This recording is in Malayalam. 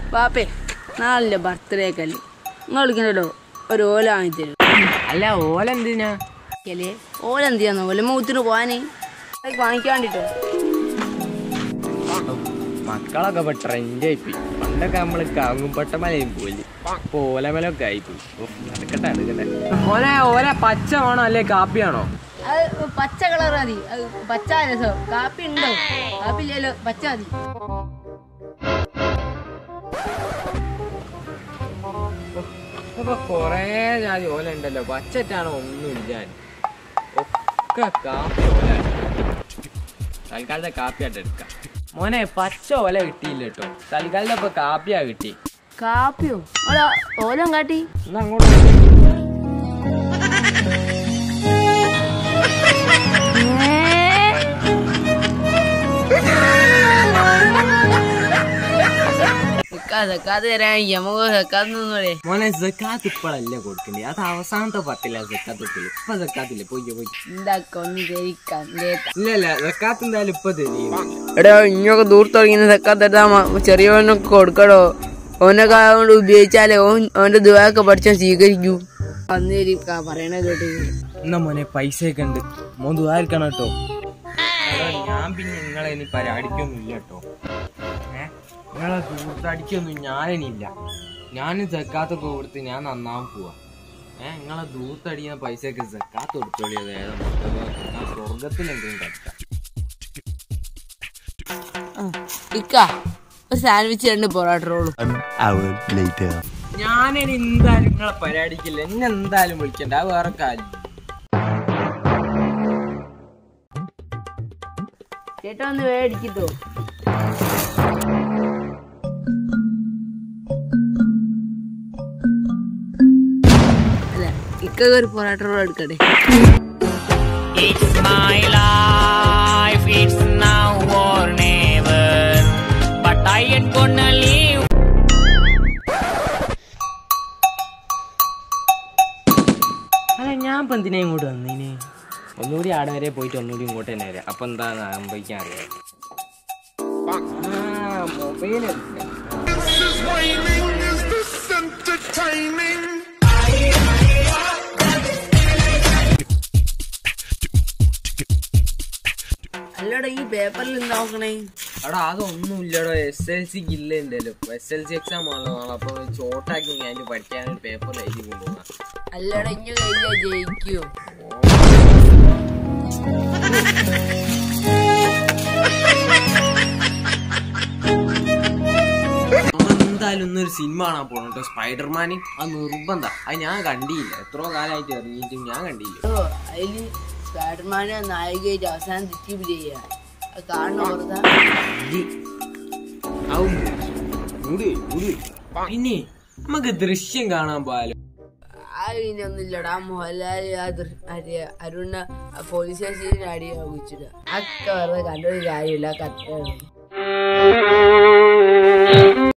പാപ്പേ നാളെ ബർത്ത്ഡേ കല്ലേ നിങ്ങൾ വിളിക്കണല്ലോ ഒരു ഓല വാങ്ങിത്തരും അല്ല ഓല എന്തിനാ അല്ലേ ഓല എന്ത് ചെയ്യാന്നോ ഓല മൂത്തിന് പോവാനേ അത് വാങ്ങിക്കാൻ വേണ്ടിട്ടോ മക്കളൊക്കെ ഇപ്പൊ ട്രെൻഡ് ആയിപ്പോയി പണ്ടൊക്കെ നമ്മള് കാങ്ങുംപട്ട മലയും പോയി ഇപ്പൊ ഓലമലൊക്കെ ആയിപ്പോയി ഉഫ്, നടക്കട്ടെ നടക്കട്ടെ ഓനെ ഓല പച്ച വേണോ അല്ലെ കാപ്പിയാണോ അത് പച്ച കളർ മതി അത് പച്ച രസം കാപ്പി ഉണ്ടോ കാപ്പി ഇല്ലല്ലോ പച്ച മതി ഇപ്പൊ കൊറേ ജാതി ഓല ഉണ്ടല്ലോ പച്ചറ്റാണ് ഒന്നും ഇല്ല ഒക്കെ കാപ്പി ഓല തൽക്കാലത്തെ കാപ്പിയായിട്ട് എടുക്കാം മോനെ പച്ച ഓല കിട്ടിയില്ല കേട്ടോ തൽക്കാലത്തെ ഇപ്പൊ കാപ്പിയാ കിട്ടി കാപ്പിയോ ഓല ഓലം കാട്ടി എന്നാ അങ്ങോട്ട് സക്കാത്ത് തരാൻ നമുക്ക് സക്കാത്ത് നിന്നോളേ മോനെ സക്കാത്ത് ഇപ്പോഴല്ല കൊടുക്കണ്ടേ അത് അവസാനത്തെ പത്തില്ല സക്കാത്ത് വെക്കല് ഇപ്പൊ സക്കാത്തില്ല പോയി പോയി ഉണ്ടാക്ക ഒന്ന് ധരിക്കാം ഇല്ല ഇല്ല സക്കാത്ത് എന്തായാലും ഇപ്പൊ തരും എടാ ഇങ്ങൊക്കെ ദൂർ തുടങ്ങിയ സക്കാത്ത് എടുത്താ ചെറിയവനൊക്കെ കൊടുക്കടോ ഓനൊക്കെ അതുകൊണ്ട് ഉപയോഗിച്ചാലേ ഓൻ ഓന്റെ ദുവാക്കെ പഠിച്ചാൽ സ്വീകരിക്കൂ അന്നേരിക്ക പറയണ കേട്ടു എന്നാ മോനെ പൈസ ഒക്കെ ഉണ്ട് മോൻ ദുവാരിക്കണം കേട്ടോ ഞാൻ പിന്നെ നിങ്ങളെ ഇനി പരിപാടിക്കൊന്നും ഇല്ല കേട്ടോ ഏ നിങ്ങളെ ദൂർത്തടിക്കൊന്നും ഞാനിനില്ല ഞാൻ സക്കാത്തൊക്കെ കൊടുത്ത് ഞാൻ നന്നാവാൻ പോവാ ഏ നിങ്ങളെ ദൂർത്തടിക്കുന്ന പൈസയൊക്കെ സക്കാത്ത് കൊടുത്തോളിയത് ഏതാ ഞാൻ സ്വർഗത്തിലെന്തെങ്കിലും കളിക്കാം ഇക്ക ഒരു സാൻഡ്വിച്ച് രണ്ട് പൊറോട്ട റോളും An hour later. ഞാനിനി എന്തായാലും നിങ്ങളെ പരിപാടിക്കില്ല എന്നെ എന്തായാലും വിളിക്കണ്ട അത് വേറെ കാര്യം ചേട്ടാ ഒന്ന് മേടിക്കിട്ടോ അല്ല ഇക്ക ഒരു പൊറോട്ട റോൾ എടുക്കട്ടെ It's my life, it's now or never. But I ain't gonna leave. അല്ല ഞാൻ ഇപ്പൊ എന്തിനാ ഇങ്ങോട്ട് വന്നീന് ഒന്നുകൂടി ആടെ വരെ പോയിട്ട് ഒന്നുകൂടി ഇങ്ങോട്ട് തന്നെ വരാം അപ്പൊ എന്താ സംഭവിക്കാൻ അറിയാം മൊബൈൽ അല്ലടാ ഈ പേപ്പറിൽ എന്താ നോക്കണേ എടാ അതൊന്നും ഇല്ലടോ എസ് എൽ സിക്ക് ഇല്ല എന്തേലും എസ് എൽ സി എക്സാം ആണല്ലോ നാളെ അപ്പൊ ചോട്ടാക്കി ഞാൻ പഠിക്കാൻ പേപ്പറിൽ എഴുതി കൊണ്ടുപോകാം അല്ലടാ ഇഞ്ഞ കഴിഞ്ഞാ ജയിക്കോ നമ്മൾ എന്തായാലും ഇന്നൊരു സിനിമ കാണാൻ പോകണം കേട്ടോ സ്പൈഡർമാന് അത് നിർബന്ധ അത് ഞാൻ കണ്ടിയില്ല എത്രയോ കാലമായിട്ട് ഇറങ്ങിയിട്ടും ഞാൻ കണ്ടില്ല ഓ അതില് സ്പൈഡർമാനെ നായികയായിട്ട് അവസാനം തെറ്റിപ്പ് ചെയ്യാ അത് കാണണ വെറുതെ ആവും. മൂടി, മൂടി. പിന്നെ നമുക്ക് ദൃശ്യം കാണാൻ പോയാലോ അതിനൊന്നുമില്ലടാ മോഹൻലാൽ ആ ദൃ- ആര്യ അരുണ പോലീസ് സ്റ്റേഷനിൽ അടി വെച്ചിട്ട് അതൊക്കെ വെറുതെ കണ്ടൊരു കാര്യമില്ല കത്ത